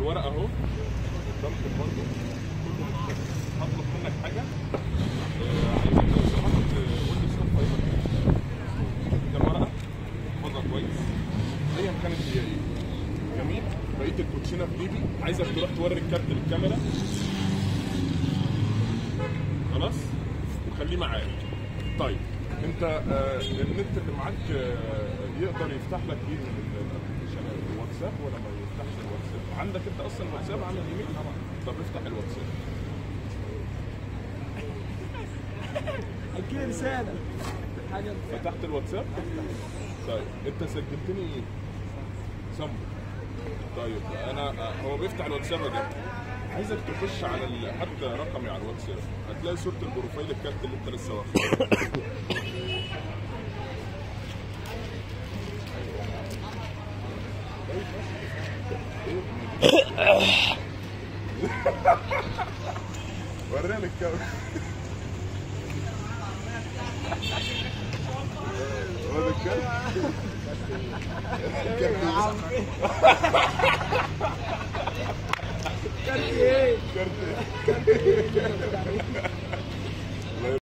الورق اهو قدامكم برضه كله مكتوب هطلب منك حاجه آه، عايزك لو سمحت آه، قول لي ستوب فايبر ده الورقه وضع كويس ايا كانت هي ايه جميل بقيه الكوتشينه في جيبي عايزك تروح توري الكارت للكاميرا خلاص وخليه معاك طيب انت آه النت اللي معاك آه يقدر يفتح لك ايه من الابلكيشن الواتساب ولا ما يفتحش الواتساب عندك انت اصلا واتساب عامل ايميل طب افتح الواتساب اكيد رساله حاجه فتحت الواتساب طيب انت سجلتني ايه صمت طيب انا آه، هو بيفتح الواتساب ده عايزك تخش على ال- حتى رقمي على الواتساب هتلاقي صوره البروفايل الكارت اللي انت لسه واخده ورينا الكاميرا هو ده الكارت كارت ايه؟ كارت كارت ايه؟